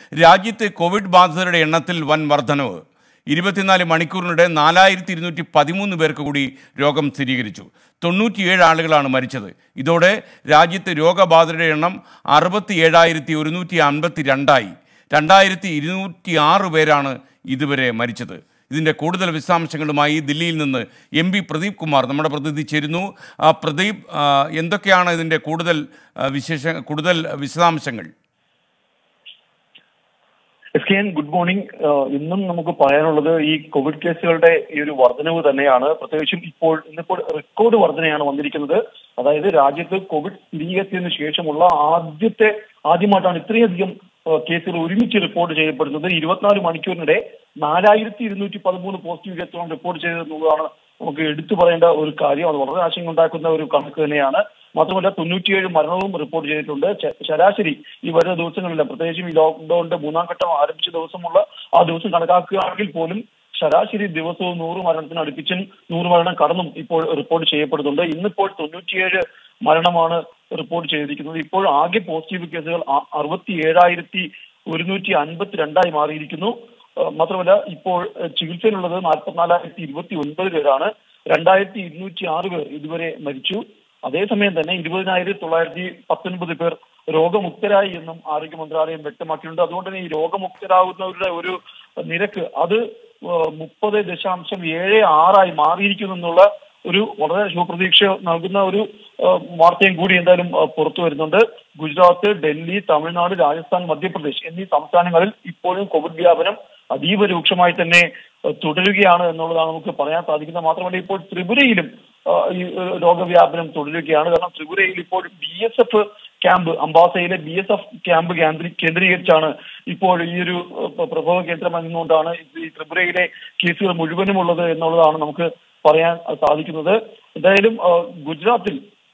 രാജ്യത്ത് കോവിഡ് ബാധിതരുടെ എണ്ണത്തിൽ വൻ വർധനവ് ഇരുപത്തിനാല് മണിക്കൂറിനിടെ നാലായിരത്തി ഇരുന്നൂറ്റി പതിമൂന്ന് പേർക്ക് കൂടി രോഗം സ്ഥിരീകരിച്ചു തൊണ്ണൂറ്റിയേഴ് ആളുകളാണ് മരിച്ചത് ഇതോടെ രാജ്യത്ത് രോഗബാധിതരുടെ എണ്ണം അറുപത്തി ഏഴായിരത്തി ഒരുന്നൂറ്റി അൻപത്തി രണ്ടായി രണ്ടായിരത്തി ഇരുന്നൂറ്റി ആറ് പേരാണ് ഇതുവരെ മരിച്ചത് ഇതിൻ്റെ കൂടുതൽ വിശദാംശങ്ങളുമായി ദില്ലിയിൽ നിന്ന് എം പി പ്രദീപ് കുമാർ നമ്മുടെ പ്രതിനിധി ചേരുന്നു ആ, പ്രദീപ് ആ, എന്തൊക്കെയാണ് ഇതിൻ്റെ കൂടുതൽ ആ, വിശേഷ കൂടുതൽ വിശദാംശങ്ങൾ S K N good morning ആഹ് ഇന്നും നമുക്ക് പറയാനുള്ളത് ഈ കോവിഡ് കേസുകളുടെ ഈ ഒരു വർധനവ് തന്നെയാണ് പ്രത്യേകിച്ചും ഇപ്പോൾ ഇന്നിപ്പോൾ റെക്കോർഡ് വർധനയാണ് വന്നിരിക്കുന്നത് അതായത് രാജ്യത്ത് കോവിഡ് സ്ഥിരീകരിച്ചതിന് ശേഷമുള്ള ആദ്യത്തെ ആദ്യമായിട്ടാണ് ഇത്രയധികം ആഹ് കേസുകൾ ഒരുമിച്ച് റിപ്പോർട്ട് ചെയ്യപ്പെടുന്നത് ഇരുപത്തിനാല് മണിക്കൂറിനിടെ നാലായിരത്തി ഇരുന്നൂറ്റി പതിമൂന്ന് പോസിറ്റീവ് കേസുകൾ റിപ്പോർട്ട് ചെയ്തതെന്നുള്ളതാണ് നമുക്ക് എടുത്തു പറയേണ്ട ഒരു കാര്യം അത് വളരെ ആശങ്ക ഉണ്ടാക്കുന്ന ഒരു കണക്ക് തന്നെയാണ് മാത്രമല്ല തൊണ്ണൂറ്റിയേഴ് മരണവും റിപ്പോർട്ട് ചെയ്തിട്ടുണ്ട് ശ- ശരാശരി ഈ വരുന്ന ദിവസങ്ങളിലെല്ലാം പ്രത്യേകിച്ചും ഈ ലോക്ക്ഡൌണിന്റെ മൂന്നാം ഘട്ടം ആരംഭിച്ച ദിവസമുള്ള ആ ദിവസം കണക്കാക്കുകയാണെങ്കിൽ പോലും ശരാശരി ദിവസവും നൂറ് മരണത്തിന് അടുപ്പിച്ചും നൂറ് മരണം കടന്നും ഇപ്പോൾ റിപ്പോർട്ട് ചെയ്യപ്പെടുന്നുണ്ട് ഇന്നിപ്പോൾ തൊണ്ണൂറ്റിയേഴ് മരണമാണ് റിപ്പോർട്ട് ചെയ്തിരിക്കുന്നത് ഇപ്പോൾ ആകെ പോസിറ്റീവ് കേസുകൾ അറുപത്തി ഏഴായിരത്തി ഒരുന്നൂറ്റി അൻപത്തി രണ്ടായി മാറിയിരിക്കുന്നു ഏഹ് മാത്രമല്ല ഇപ്പോൾ ഏഹ് ചികിത്സയിലുള്ളത് നാൽപ്പത്തിനാലായിരത്തി ഇരുപത്തി ഒൻപത് പേരാണ് രണ്ടായിരത്തി ഇരുന്നൂറ്റി ആറ് പേർ ഇതുവരെ മരിച്ചു അതേസമയം തന്നെ ഇരുപതിനായിരത്തി തൊള്ളായിരത്തി പത്തൊൻപത് പേർ രോഗമുക്തരായി എന്നും ആരോഗ്യ മന്ത്രാലയം വ്യക്തമാക്കിയിട്ടുണ്ട് അതുകൊണ്ട് തന്നെ ഈ രോഗമുക്തരാകുന്നവരുടെ ഒരു നിരക്ക് അത് ഏഹ് മുപ്പത് ദശാംശം ഏഴ് ആറായി മാറിയിരിക്കുന്നു എന്നുള്ള ഒരു വളരെ ശുഭപ്രതീക്ഷ നൽകുന്ന ഒരു ഏഹ് വാർത്തയും കൂടി എന്തായാലും ഏഹ് പുറത്തു വരുന്നുണ്ട് ഗുജറാത്ത് ഡൽഹി തമിഴ്നാട് രാജസ്ഥാൻ മധ്യപ്രദേശ് എന്നീ സംസ്ഥാനങ്ങളിൽ ഇപ്പോഴും കോവിഡ് വ്യാപനം അതീവ രൂക്ഷമായി തന്നെ ഏഹ് തുടരുകയാണ് എന്നുള്ളതാണ് നമുക്ക് പറയാൻ സാധിക്കുന്നത് മാത്രമല്ല ഇപ്പോൾ ത്രിപുരയിലും ഏഹ് ഈ ഏഹ് രോഗവ്യാപനം തുടരുകയാണ് കാരണം ത്രിപുരയിൽ ഇപ്പോൾ ബി എസ് എഫ് ക്യാമ്പ് അംബാസയിലെ ബി എസ് എഫ് ക്യാമ്പ് കേന്ദ്രീ കേന്ദ്രീകരിച്ചാണ് ഇപ്പോൾ ഈ ഒരു ഏഹ് പ്രഭവ കേന്ദ്രം എന്നുകൊണ്ടാണ് ഈ ത്രിപുരയിലെ കേസുകൾ മുഴുവനും ഉള്ളത് എന്നുള്ളതാണ് നമുക്ക് പറയാൻ സാധിക്കുന്നത് എന്തായാലും ഏഹ് ഗുജറാത്തിൽ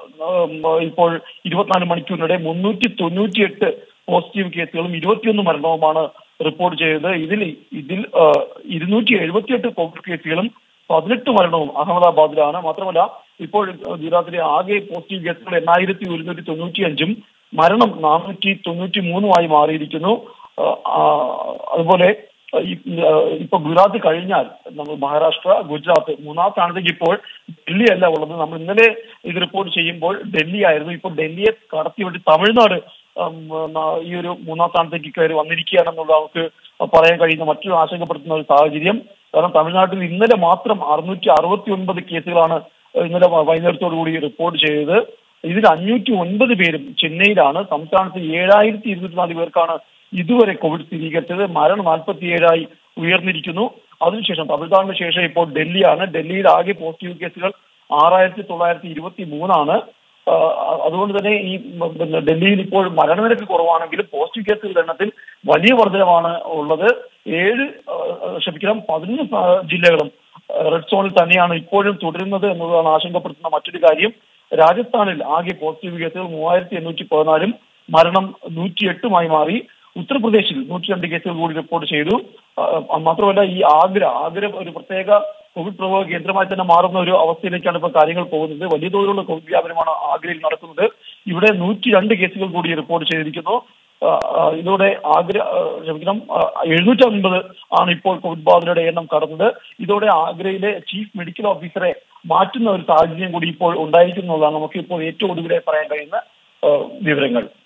ഏഹ് ഇപ്പോൾ ഇരുപത്തിനാല് മണിക്കൂറിനിടെ മുന്നൂറ്റി തൊണ്ണൂറ്റിയെട്ട് പോസിറ്റീവ് കേസുകളും ഇരുപത്തിയൊന്ന് മരണവുമാണ് റിപ്പോർട്ട് ചെയ്തത് ഇതിൽ ഇതിൽ ഏഹ് ഇരുന്നൂറ്റി എഴുപത്തിയെട്ട് കോവിഡ് കേസുകളും പതിനെട്ട് മരണവും അഹമ്മദാബാദിലാണ് മാത്രമല്ല ഇപ്പോൾ ഗുജറാത്തിലെ ആകെ പോസിറ്റീവ് കേസുകൾ എണ്ണായിരത്തി ഒരുന്നൂറ്റി തൊണ്ണൂറ്റി അഞ്ചും മരണം നാനൂറ്റി തൊണ്ണൂറ്റി മൂന്നുമായി മാറിയിരിക്കുന്നു ഏഹ് ആ, അതുപോലെ ഈ, ഏഹ് ഇപ്പൊ ഗുജറാത്ത് കഴിഞ്ഞാൽ നമ്മൾ മഹാരാഷ്ട്ര ഗുജറാത്ത് മൂന്നാം സ്ഥാനത്തേക്ക് ഇപ്പോൾ ഡൽഹി അല്ല ഉള്ളത് നമ്മൾ ഇന്നലെ ഇത് റിപ്പോർട്ട് ചെയ്യുമ്പോൾ ഡൽഹി ആയിരുന്നു ഇപ്പോൾ ഡൽഹിയെ കടത്തിവിട്ട് തമിഴ്നാട് ഉം, ന- ഈ ഒരു മൂന്നാം സ്ഥാനത്തേക്ക് കയറി വന്നിരിക്കുകയാണെന്നുള്ളത് നമുക്ക് പറയാൻ കഴിയുന്ന മറ്റൊരു ആശങ്കപ്പെടുത്തുന്ന ഒരു സാഹചര്യം കാരണം തമിഴ്നാട്ടിൽ ഇന്നലെ മാത്രം അറുന്നൂറ്റി അറുപത്തി ഒൻപത് കേസുകളാണ് ഇന്നലെ വ- വൈകുന്നേരത്തോടു കൂടി റിപ്പോർട്ട് ചെയ്തത് ഇതിൽ അഞ്ഞൂറ്റി ഒൻപത് പേരും ചെന്നൈയിലാണ് സംസ്ഥാനത്ത് ഏഴായിരത്തി ഇരുന്നൂറ്റിനാല് പേർക്കാണ് ഇതുവരെ കോവിഡ് സ്ഥിരീകരിച്ചത് മരണം നാൽപ്പത്തിയേഴായി ഉയർന്നിരിക്കുന്നു അതിനുശേഷം തമിഴ്നാടിന് ശേഷം ഇപ്പോൾ ഡൽഹിയാണ് ഡൽഹിയിൽ ആകെ പോസിറ്റീവ് കേസുകൾ ആറായിരത്തി തൊള്ളായിരത്തി ഇരുപത്തി മൂന്നാണ് ആഹ് അതുകൊണ്ട് തന്നെ ഈ ഉം, പിന്നെ ഡൽഹിയിൽ ഇപ്പോൾ മരണനിരക്ക് കുറവാണെങ്കിലും പോസിറ്റീവ് കേസുകളുടെ എണ്ണത്തിൽ വലിയ വർധനമാണ് ഉള്ളത് ഏഴ് ആഹ് ക്ഷമിക്കണം പതിനൊന്ന് സ- ജില്ലകളും ആഹ് റെഡ് സോണിൽ തന്നെയാണ് ഇപ്പോഴും തുടരുന്നത് എന്നുള്ളതാണ് ആശങ്കപ്പെടുത്തുന്ന മറ്റൊരു കാര്യം രാജസ്ഥാനിൽ ആകെ പോസിറ്റീവ് കേസുകൾ മൂവായിരത്തി എണ്ണൂറ്റി പതിനാലും മരണം നൂറ്റിയെട്ടുമായി മാറി ഉത്തർപ്രദേശിൽ നൂറ്റി രണ്ട് കേസുകൾ കൂടി റിപ്പോർട്ട് ചെയ്തു ആഹ് മാത്രമല്ല ഈ ആഗ്ര ആഗ്ര ഒരു പ്രത്യേക കോവിഡ് പ്രഭവ കേന്ദ്രമായി തന്നെ മാറുന്ന ഒരു അവസ്ഥയിലേക്കാണ് ഇപ്പോൾ കാര്യങ്ങൾ പോകുന്നത് വലിയ തോതിലുള്ള കോവിഡ് വ്യാപനമാണ് ആഗ്രയിൽ നടക്കുന്നത് ഇവിടെ നൂറ്റി രണ്ട് കേസുകൾ കൂടി റിപ്പോർട്ട് ചെയ്തിരിക്കുന്നു ആഹ് ആഹ് ഇതോടെ ആഗ്ര ആഹ് ക്ഷമിക്കണം എഴുന്നൂറ്റി അൻപത് ആണ് ഇപ്പോൾ കോവിഡ് ബാധിതരുടെ എണ്ണം കടന്നത് ഇതോടെ ആഗ്രയിലെ ചീഫ് മെഡിക്കൽ ഓഫീസറെ മാറ്റുന്ന ഒരു സാഹചര്യം കൂടി ഇപ്പോൾ ഉണ്ടായിരിക്കുന്നുള്ളതാണ് നമുക്ക് ഇപ്പോൾ ഏറ്റവും ഒടുവിലെ പറയാൻ കഴിയുന്ന ആഹ് വിവരങ്ങൾ